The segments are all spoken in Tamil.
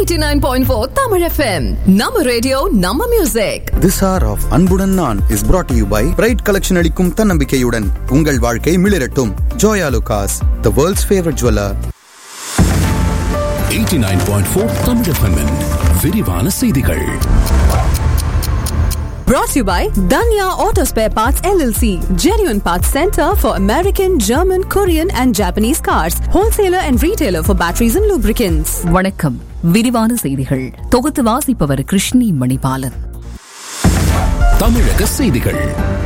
89.4 Tamil FM. நம்ம ரேடியோ நம்ம மியூசிக் திஸ் ஆர் ஆஃப் அன்புடன் நான் is brought to you by bright collection அளிக்கும் தன்னம்பிக்கையுடன் உங்கள் வாழ்க்கை மிளிரட்டும் Joyalukkas the world's favourite jeweller 89.4 Tamil FM -இன் விரிவான செய்திகள் brought to you by Danya Auto Spare Parts LLC. Genuine Parts Center for American, German, Korean and Japanese cars. Wholesaler and retailer for batteries and lubricants. வணக்கம் விரிவான செய்திகள் தொகுத்து வாசிப்பவர் கிருஷ்ணி மணிபாலன் தமிழக செய்திகள்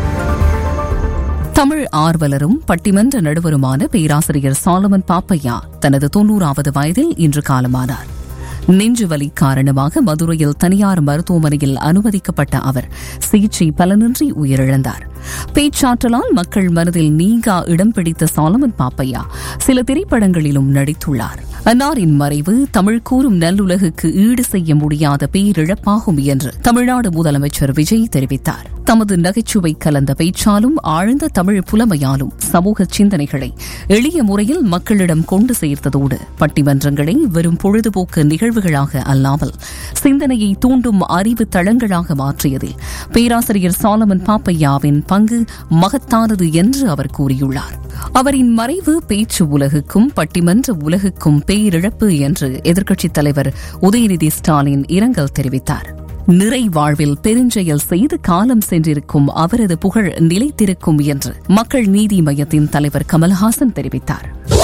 தமிழ் ஆர்வலரும் பட்டிமன்ற நடுவருமான பேராசிரியர் சாலமன் பாப்பையா தனது தொன்னூறாவது வயதில் இன்று காலமானார் நெஞ்சுவலி காரணமாக மதுரையில் தனியார் மருத்துவமனையில் அனுமதிக்கப்பட்ட அவர் சிகிச்சை பலனின்றி உயிரிழந்தார் பேச்சாற்றலால் மக்கள் மனதில் நீங்கா இடம் பிடித்த சாலமன் பாப்பையா சில திரைப்படங்களிலும் நடித்துள்ளார் அன்னாரின் மறைவு தமிழ் கூறும் நல்லுலகுக்கு ஈடு செய்ய முடியாத பேரிழப்பாகும் என்று தமிழ்நாடு முதலமைச்சர் விஜய் தெரிவித்தார் தமது நகைச்சுவை கலந்த பேச்சாலும் ஆழ்ந்த தமிழ் புலமையாலும் சமூக சிந்தனைகளை எளிய முறையில் மக்களிடம் கொண்டு சேர்த்ததோடு பட்டிமன்றங்களை வெறும் பொழுதுபோக்கு நிகழ்வுகளாக அல்லாமல் சிந்தனையை தூண்டும் அறிவு தளங்களாக மாற்றியதில் பேராசிரியர் சாலமன் பாப்பையாவின் பங்கு மகத்தானது என்று அவர் கூறியுள்ளார் அவரின் மறைவு பேச்சு உலகுக்கும் பட்டிமன்ற உலகுக்கும் பேரிழப்பு என்று எதிர்க்கட்சித் தலைவர் உதயநிதி ஸ்டாலின் இரங்கல் தெரிவித்தார் நிறை வாழ்வில் பெருஞ்செயல் செய்து காலம் சென்றிருக்கும் அவரது புகழ் நிலைத்திருக்கும் என்று மக்கள் நீதி மையத்தின் தலைவர் கமல்ஹாசன் தெரிவித்தார்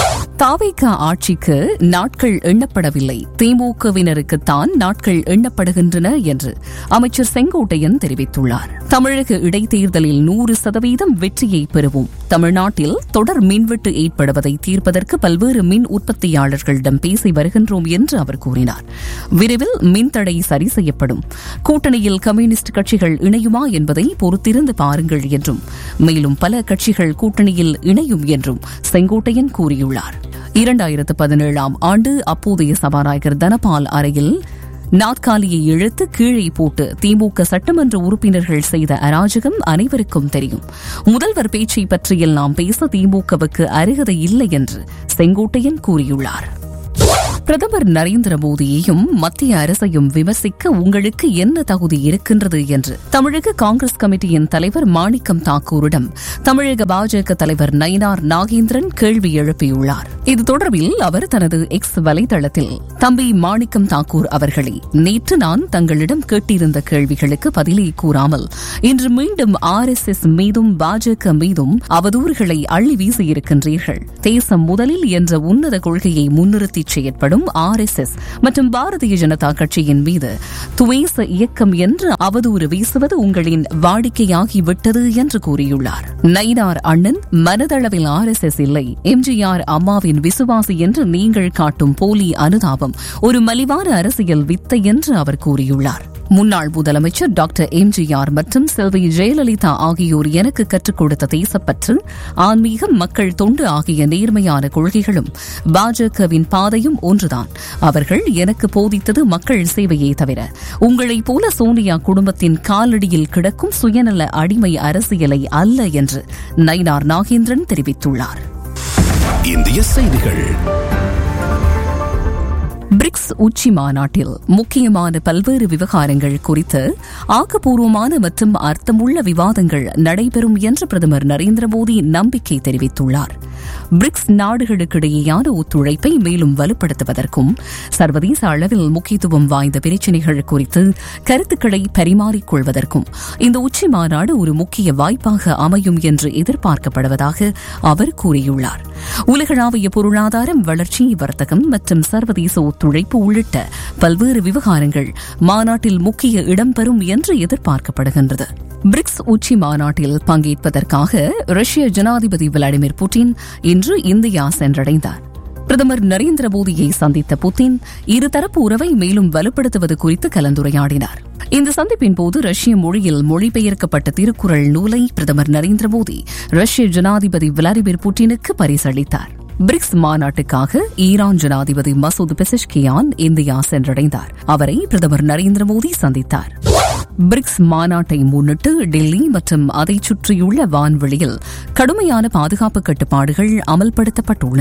தாவேகா ஆட்சிக்கு நாட்கள் எண்ணப்படவில்லை திமுகவினருக்குத்தான் நாட்கள் எண்ணப்படுகின்றன என்று அமைச்சர் செங்கோட்டையன் தெரிவித்துள்ளார் தமிழக இடைத்தேர்தலில் நூறு சதவீதம் வெற்றியை பெறுவோம் தமிழ்நாட்டில் தொடர் மின்வெட்டு ஏற்படுவதை தீர்ப்பதற்கு பல்வேறு மின் உற்பத்தியாளர்களிடம் பேசி வருகின்றோம் என்று அவர் கூறினார் விரைவில் மின்தடை சரி செய்யப்படும் கூட்டணியில் கம்யூனிஸ்ட் கட்சிகள் இணையுமா என்பதை பொறுத்திருந்து பாருங்கள் என்றும் மேலும் பல கட்சிகள் கூட்டணியில் இணையும் என்றும் செங்கோட்டையன் கூறியுள்ளார் இரண்டாயிரத்து பதினேழாம் ஆண்டு அப்போதைய சபாநாயகர் தனபால் அறையில் நாற்காலியை இழுத்து கீழே போட்டு திமுக சட்டமன்ற உறுப்பினர்கள் செய்த அராஜகம் அனைவருக்கும் தெரியும் முதல்வர் பேச்சை பற்றியெல்லாம் பேச திமுகவுக்கு அருகதை இல்லை என்று செங்கோட்டையன் கூறியுள்ளார் பிரதமர் நரேந்திர மோடியையும் மத்திய அரசையும் விமர்சிக்க உங்களுக்கு என்ன தகுதி இருக்கின்றது என்று தமிழக காங்கிரஸ் கமிட்டியின் தலைவர் மாணிக்கம் தாக்கூரிடம் தமிழக பாஜக தலைவர் நயினார் நாகேந்திரன் கேள்வி எழுப்பியுள்ளார் இது தொடர்பில் அவர் தனது எக்ஸ் வலைதளத்தில் தம்பி மாணிக்கம் தாக்கூர் அவர்களே நேற்று நான் தங்களிடம் கேட்டிருந்த கேள்விகளுக்கு பதிலை கூறாமல் இன்று மீண்டும் ஆர் எஸ் எஸ் மீதும் பாஜக மீதும் அவதூறுகளை அள்ளி வீசியிருக்கின்றீர்கள் தேசம் முதலில் என்ற உன்னத கொள்கையை முன்னிறுத்தி செயற்படும் ஆர் எஸ் எஸ் மற்றும் பாரதிய ஜனதா கட்சியின் மீது துவேச இயக்கம் என்று அவதூறு வீசுவது உங்களின் வாடிக்கையாகிவிட்டது என்று கூறியுள்ளார் நயினார் அண்ணன் மனதளவில் ஆர் எஸ் எஸ் இல்லை எம்ஜிஆர் அம்மாவின் விசுவாசி என்று நீங்கள் காட்டும் போலி அனுதாபம் ஒரு மலிவான அரசியல் வித்தை என்று அவர் கூறியுள்ளார் முன்னாள் முதலமைச்சர் டாக்டர் எம்ஜிஆர் மற்றும் செல்வி ஜெயலலிதா ஆகியோர் எனக்கு கற்றுக் கொடுத்த தேசப்பற்று ஆன்மீகம் மக்கள் தொண்டு ஆகிய நேர்மையான கொள்கைகளும் பாஜகவின் பாதையும் ஒன்றுதான் அவர்கள் எனக்கு போதித்தது மக்கள் சேவையே தவிர உங்களைப் போல சோனியா குடும்பத்தின் காலடியில் கிடக்கும் சுயநல அடிமை அரசியலை அல்ல என்று நயினார் நாகேந்திரன் தெரிவித்துள்ளார் இந்திய செய்திகள் பிரிக்ஸ் உச்சி மாநாட்டில் முக்கியமான பல்வேறு விவகாரங்கள் குறித்து ஆக்கப்பூர்வமான மற்றும் அர்த்தமுள்ள விவாதங்கள் நடைபெறும் என்று பிரதமர் நரேந்திர மோடி நம்பிக்கை தெரிவித்துள்ளார் பிரிக்ஸ் நாடுகளுக்கிடையேயான ஒத்துழைப்பை மேலும் வலுப்படுத்துவதற்கும் சர்வதேச அளவில் முக்கியத்துவம் வாய்ந்த பிரச்சினைகள் குறித்து கருத்துக்களை பரிமாறிக்கொள்வதற்கும் இந்த உச்சி மாநாடு ஒரு முக்கிய வாய்ப்பாக அமையும் என்று எதிர்பார்க்கப்படுவதாக அவர் கூறியுள்ளார் உலகளாவிய பொருளாதாரம் வளர்ச்சி வர்த்தகம் மற்றும் சர்வதேச ஒத்துழைப்பு உள்ளிட்ட பல்வேறு விவகாரங்கள் மாநாட்டில் முக்கிய இடம்பெறும் என்று எதிர்பார்க்கப்படுகின்றது பிரிக்ஸ் உச்சி மாநாட்டில் பங்கேற்பதற்காக ரஷ்ய ஜனாதிபதி விளாடிமிர் புட்டின் இன்று இந்தியா சென்றடைந்தார் பிரதமர் நரேந்திர மோடியை சந்தித்த புட்டின் இருதரப்பு உறவை மேலும் வலுப்படுத்துவது குறித்து கலந்துரையாடினார் இந்த சந்திப்பின் போது ரஷ்ய மொழியில் மொழிபெயர்க்கப்பட்ட திருக்குறள் நூலை பிரதமர் நரேந்திர மோடி ரஷ்ய ஜனாதிபதி விளாடிமிர் புட்டினுக்கு பரிசளித்தார் பிரிக்ஸ் மாநாட்டுக்காக ஈரான் ஜனாதிபதி மசூத் பெசிஷ்கியான் இந்தியா சென்றடைந்தார் அவரை பிரதமர் நரேந்திர மோடி சந்தித்தார் பிரிக்ஸ் மாநாட்டை முன்னிட்டு டெல்லி மற்றும் அதைச் சுற்றியுள்ள வான்வெளியில் கடுமையான பாதுகாப்பு கட்டுப்பாடுகள் அமல்படுத்தப்பட்டுள்ளன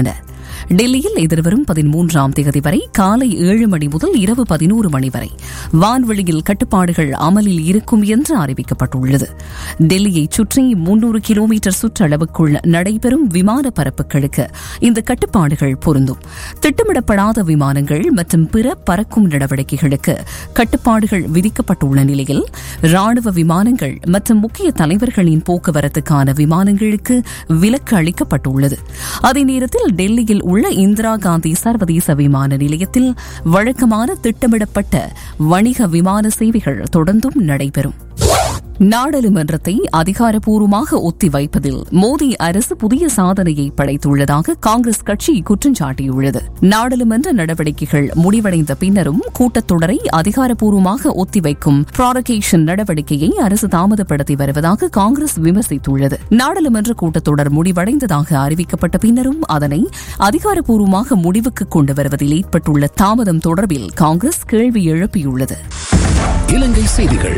டெல்லியில் எதிர்வரும் பதிமூன்றாம் தேதி வரை காலை ஏழு மணி முதல் இரவு பதினோரு மணி வரை வான்வெளியில் கட்டுப்பாடுகள் அமலில் இருக்கும் என்று அறிவிக்கப்பட்டுள்ளது டெல்லியைச் சுற்றி முன்னூறு கிலோமீட்டர் சுற்றளவுக்குள் நடைபெறும் விமான பரப்புகளுக்கு இந்த கட்டுப்பாடுகள் பொருந்தும் திட்டமிடப்படாத விமானங்கள் மற்றும் பிற பறக்கும் நடவடிக்கைகளுக்கு கட்டுப்பாடுகள் விதிக்கப்பட்டுள்ள நிலையில் ராணுவ விமானங்கள் மற்றும் முக்கிய தலைவர்களின் போக்குவரத்துக்கான விமானங்களுக்கு விலக்கு அளிக்கப்பட்டுள்ளது அதே நேரத்தில் டெல்லியில் உள்ள இந்திரா காந்தி சர்வதேச விமான நிலையத்தில் வழக்கமான திட்டமிடப்பட்ட வணிக விமான சேவைகள் தொடர்ந்தும் நடைபெறும் நாடாளுமன்றத்தை அதிகாரப்பூர்வமாக ஒத்திவைப்பதில் மோடி அரசு புதிய சாதனையை படைத்துள்ளதாக காங்கிரஸ் கட்சி குற்றம் சாட்டியுள்ளது நாடாளுமன்ற நடவடிக்கைகள் முடிவடைந்த பின்னரும் கூட்டத்தொடரை அதிகாரப்பூர்வமாக ஒத்திவைக்கும் ப்ராரகேஷன் நடவடிக்கையை அரசு தாமதப்படுத்தி வருவதாக காங்கிரஸ் விமர்சித்துள்ளது நாடாளுமன்ற கூட்டத்தொடர் முடிவடைந்ததாக அறிவிக்கப்பட்ட பின்னரும் அதனை அதிகாரப்பூர்வமாக முடிவுக்கு கொண்டு வருவதில் ஏற்பட்டுள்ள தாமதம் தொடர்பில் காங்கிரஸ் கேள்வி எழுப்பியுள்ளது இலங்கை செய்திகள்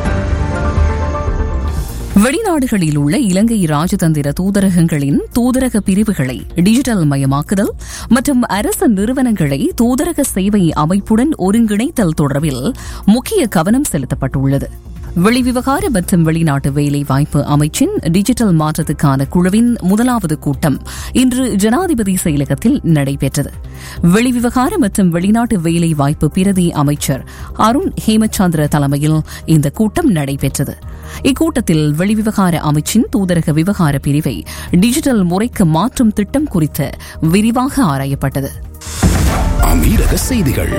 வெளிநாடுகளில் உள்ள இலங்கை ராஜதந்திர தூதரகங்களின் தூதரக பிரிவுகளை டிஜிட்டல் மயமாக்குதல் மற்றும் அரசு நிறுவனங்களை தூதரக சேவை அமைப்புடன் ஒருங்கிணைத்தல் தொடர்பில் முக்கிய கவனம் செலுத்தப்பட்டுள்ளது வெளிவிவகார மற்றும் வெளிநாட்டு வேலை வாய்ப்பு அமைச்சின் டிஜிட்டல் மாற்றத்துக்கான குழுவின் முதலாவது கூட்டம் இன்று ஜனாதிபதி செயலகத்தில் நடைபெற்றது வெளிவிவகார மற்றும் வெளிநாட்டு வேலை வாய்ப்பு பிரதி அமைச்சர் அருண் ஹேமச்சந்திர தலைமையில் இந்த கூட்டம் நடைபெற்றது இக்கூட்டத்தில் வெளிவிவகார அமைச்சின் தூதரக விவகார பிரிவை டிஜிட்டல் முறைக்கு மாற்றும் திட்டம் குறித்து விரிவாக ஆராயப்பட்டது அமீரக செய்திகள்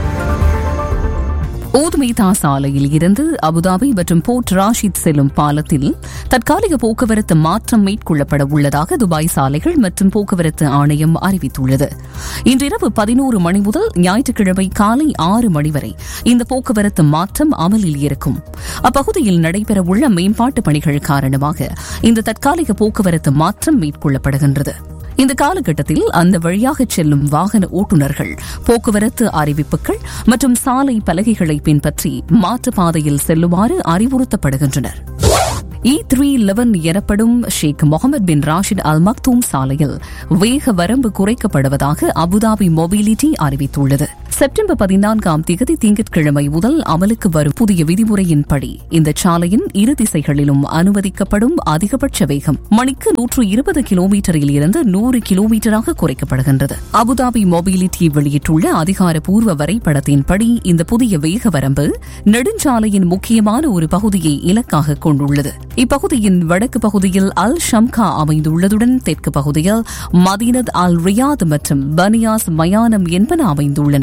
ஓதுமைதா சாலையில் இருந்து அபுதாபி மற்றும் போர்ட் ராஷித் செல்லும் பாலத்தில் தற்காலிக போக்குவரத்து மாற்றம் மேற்கொள்ளப்பட உள்ளதாக துபாய் சாலைகள் மற்றும் போக்குவரத்து ஆணையம் அறிவித்துள்ளது இன்றிரவு பதினோரு மணி முதல் ஞாயிற்றுக்கிழமை காலை ஆறு மணி வரை இந்த போக்குவரத்து மாற்றம் அமலில் இருக்கும் அப்பகுதியில் நடைபெறவுள்ள மேம்பாட்டு பணிகள் காரணமாக இந்த தற்காலிக போக்குவரத்து மாற்றம் மேற்கொள்ளப்படுகின்றது இந்த காலகட்டத்தில் அந்த வழியாக செல்லும் வாகன ஓட்டுநர்கள் போக்குவரத்து அறிவிப்புகள் மற்றும் சாலை பலகைகளை பின்பற்றி மாற்றுப்பாதையில் செல்லுமாறு அறிவுறுத்தப்படுகின்றனர் இ த்ரீ லெவன் எனப்படும் ஷேக் முகமது பின் ராஷித் அல் மக்தூம் சாலையில் வேக வரம்பு குறைக்கப்படுவதாக அபுதாபி மொபிலிட்டி அறிவித்துள்ளது செப்டம்பர் பதினான்காம் தேதி திங்கட்கிழமை முதல் அமலுக்கு வரும் புதிய விதிமுறையின்படி இந்த சாலையின் இரு திசைகளிலும் அனுமதிக்கப்படும் அதிகபட்ச வேகம் மணிக்கு நூற்று இருபது கிலோமீட்டரில் இருந்து நூறு கிலோமீட்டராக குறைக்கப்படுகின்றது அபுதாபி மொபிலிட்டி வெளியிட்டுள்ள அதிகாரப்பூர்வ வரைபடத்தின்படி இந்த புதிய வேக வரம்பு நெடுஞ்சாலையின் முக்கியமான ஒரு பகுதியை இலக்காக கொண்டுள்ளது இப்பகுதியின் வடக்கு பகுதியில் அல் ஷம்கா அமைந்துள்ளதுடன் தெற்கு பகுதியில் மதீனத் அல் ரியாத் மற்றும் பனியாஸ் மயானம் என்பன அமைந்துள்ளன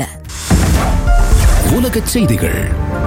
உலகச் செய்திகள்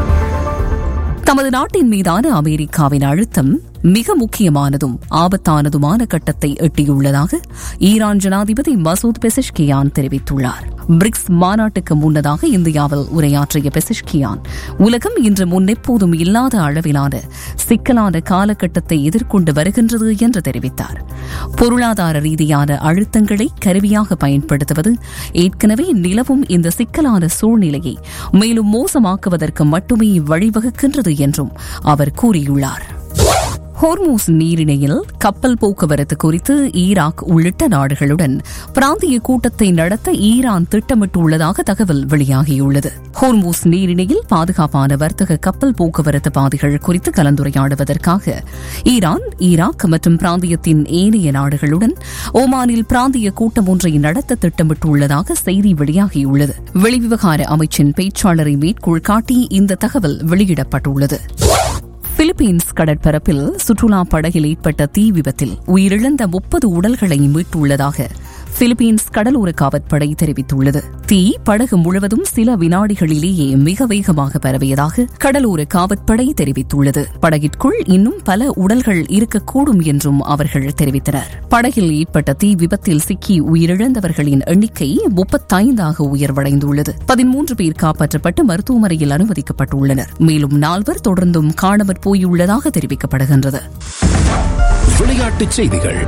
தமது நாட்டின் மீதான அமெரிக்காவின் அழுத்தம் மிக முக்கியமானதும் ஆபத்தானதுமான கட்டத்தை எட்டியுள்ளதாக ஈரான் ஜனாதிபதி மசூத் பெசிஷ்கியான் தெரிவித்துள்ளார் பிரிக்ஸ் மாநாட்டுக்கு முன்னதாக இந்தியாவில் உரையாற்றிய பெசிஷ்கியான் உலகம் இன்று முன்னெப்போதும் இல்லாத அளவிலான சிக்கலான காலகட்டத்தை எதிர்கொண்டு வருகின்றது என்று தெரிவித்தார் பொருளாதார ரீதியான அழுத்தங்களை கருவியாக பயன்படுத்துவது ஏற்கனவே நிலவும் இந்த சிக்கலான சூழ்நிலையை மேலும் மோசமாக்குவதற்கு மட்டுமே வழிவகுக்கின்றது என்றும் அவர் கூறியுள்ளார் ஹோர்மூஸ் நீரிணையில் கப்பல் போக்குவரத்து குறித்து ஈராக் உள்ளிட்ட நாடுகளுடன் பிராந்திய கூட்டத்தை நடத்த ஈரான் திட்டமிட்டுள்ளதாக தகவல் வெளியாகியுள்ளது ஹோர்மூஸ் நீரிணையில் பாதுகாப்பான வர்த்தக கப்பல் போக்குவரத்து பாதைகள் குறித்து கலந்துரையாடுவதற்காக ஈரான் ஈராக் மற்றும் பிராந்தியத்தின் ஏனைய நாடுகளுடன் ஓமானில் பிராந்திய கூட்டம் ஒன்றை நடத்த திட்டமிட்டுள்ளதாக செய்தி வெளியாகியுள்ளது வெளிவிவகார அமைச்சின் பேச்சாளரை மேற்கோள் காட்டி இந்த தகவல் வெளியிடப்பட்டுள்ளது பிலிப்பீன்ஸ் கடற்பரப்பில் சுற்றுலா படகில் ஏற்பட்ட தீ விபத்தில் உயிரிழந்த முப்பது உடல்களை மீட்டுள்ளதாக பிலிப்பீன்ஸ் கடலோர காவற்படை தெரிவித்துள்ளது தீ படகு முழுவதும் சில வினாடிகளிலேயே மிக வேகமாக பரவியதாக கடலோர காவற்படை தெரிவித்துள்ளது படகிற்குள் இன்னும் பல உடல்கள் இருக்கக்கூடும் என்றும் அவர்கள் தெரிவித்தனர் படகில் ஏற்பட்ட தீ விபத்தில் சிக்கி உயிரிழந்தவர்களின் எண்ணிக்கை முப்பத்தைந்தாக உயர்வடைந்துள்ளது பதிமூன்று பேர் காப்பாற்றப்பட்டு மருத்துவமனையில் அனுமதிக்கப்பட்டுள்ளனர் மேலும் நால்வர் தொடர்ந்தும் காணாமற் போயுள்ளதாக தெரிவிக்கப்படுகின்றது விளையாட்டுச் செய்திகள்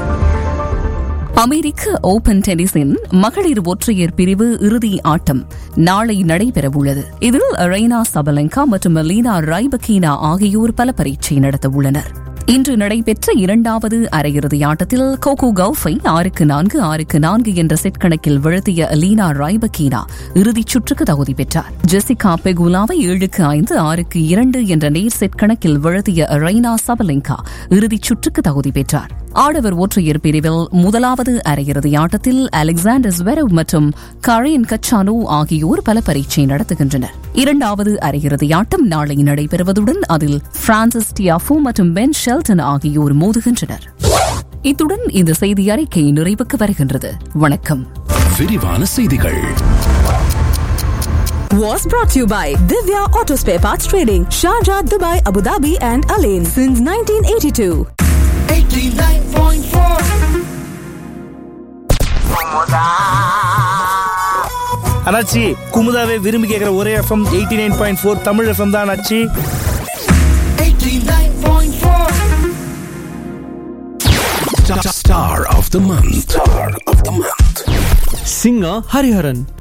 அமெரிக்க ஓபன் டென்னிஸின் மகளிர் ஒற்றையர் பிரிவு இறுதி ஆட்டம் நாளை நடைபெறவுள்ளது இதில் ரெய்னா சபலங்கா மற்றும் லீனா ரைபக்கீனா ஆகியோர் பல பரீட்சை நடத்த உள்ளனர் இன்று நடைபெற்ற இரண்டாவது அரையிறுதி ஆட்டத்தில் கோகோ கவுஃபை ஆறுக்கு நான்கு ஆறுக்கு நான்கு என்ற செட் கணக்கில் வீழ்த்திய லீனா ராய்பக்கீனா இறுதிச் சுற்றுக்கு தகுதி பெற்றார் ஜெசிகா பெகுலாவை ஏழுக்கு ஐந்து ஆறுக்கு இரண்டு என்ற நேர் செட் கணக்கில் வீழ்த்திய ரெய்னா சபலிங்கா இறுதிச் சுற்றுக்கு தகுதி பெற்றார் ஆடவர் ஒற்றையர் பிரிவில் முதலாவது அரையிறுதி ஆட்டத்தில் அலெக்சாண்டர் ஸ்வெரவ் மற்றும் கரேன் கச்சானோ ஆகியோர் பல பரீட்சை நடத்துகின்றனர் இரண்டாவது அரையிறுதி ஆட்டம் நாளை நடைபெறுவதுடன் அதில் பிரான்சிஸ் டியாஃபோ மற்றும் பென் ஷெல்டன் ஆகியோர் மோதுகின்றனர் இத்துடன் இந்த செய்தி அறிக்கை நிறைவுக்கு வருகின்றது வணக்கம் விரிவான செய்திகள் Was brought to you by Divya Auto Spare Parts Trading, Sharjah, Dubai, Abu Dhabi, and Alain since 1982. அண்ணாச்சி குமுதாவே விரும்பி கேட்குற ஒரே FM eighty nine point four Tamil FM தான் அண்ணாச்சி Star of the month. Star of the month. singer Hariharan.